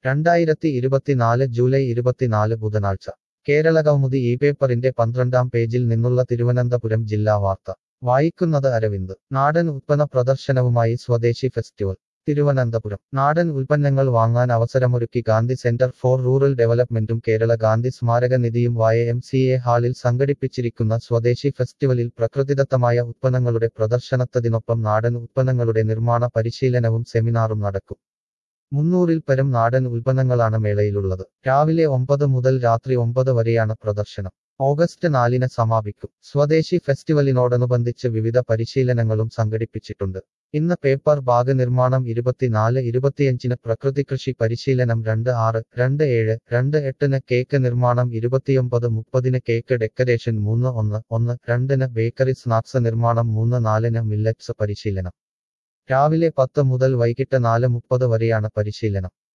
രണ്ടായിരത്തി ഇരുപത്തിനാല് ജൂലൈ ഇരുപത്തിനാല് ബുധനാഴ്ച കേരള കൗമുദി ഈ പേപ്പറിന്റെ പന്ത്രണ്ടാം പേജിൽ നിന്നുള്ള തിരുവനന്തപുരം ജില്ലാ വാർത്ത വായിക്കുന്നത് അരവിന്ദ് നാടൻ ഉത്പന്ന പ്രദർശനവുമായി സ്വദേശി ഫെസ്റ്റിവൽ തിരുവനന്തപുരം നാടൻ ഉൽപ്പന്നങ്ങൾ വാങ്ങാൻ അവസരമൊരുക്കി ഗാന്ധി സെന്റർ ഫോർ റൂറൽ ഡെവലപ്മെന്റും കേരള ഗാന്ധി സ്മാരക നിധിയും വായ എം സി എ ഹാളിൽ സംഘടിപ്പിച്ചിരിക്കുന്ന സ്വദേശി ഫെസ്റ്റിവലിൽ പ്രകൃതിദത്തമായ ഉത്പന്നങ്ങളുടെ പ്രദർശനത്തതിനൊപ്പം നാടൻ ഉത്പന്നങ്ങളുടെ നിർമ്മാണ പരിശീലനവും സെമിനാറും നടക്കും മുന്നൂറിൽ പരം നാടൻ ഉൽപ്പന്നങ്ങളാണ് മേളയിലുള്ളത് രാവിലെ ഒമ്പത് മുതൽ രാത്രി ഒമ്പത് വരെയാണ് പ്രദർശനം ഓഗസ്റ്റ് നാലിന് സമാപിക്കും സ്വദേശി ഫെസ്റ്റിവലിനോടനുബന്ധിച്ച് വിവിധ പരിശീലനങ്ങളും സംഘടിപ്പിച്ചിട്ടുണ്ട് ഇന്ന് പേപ്പർ ബാഗ് നിർമ്മാണം ഇരുപത്തിനാല് ഇരുപത്തിയഞ്ചിന് പ്രകൃതി കൃഷി പരിശീലനം രണ്ട് ആറ് രണ്ട് ഏഴ് രണ്ട് എട്ടിന് കേക്ക് നിർമ്മാണം ഇരുപത്തിയൊമ്പത് മുപ്പതിന് കേക്ക് ഡെക്കറേഷൻ മൂന്ന് ഒന്ന് ഒന്ന് രണ്ടിന് ബേക്കറി സ്നാക്സ് നിർമ്മാണം മൂന്ന് നാലിന് മില്ലറ്റ്സ് പരിശീലനം രാവിലെ പത്ത് മുതൽ വൈകിട്ട് നാല് മുപ്പത് വരെയാണ് പരിശീലനം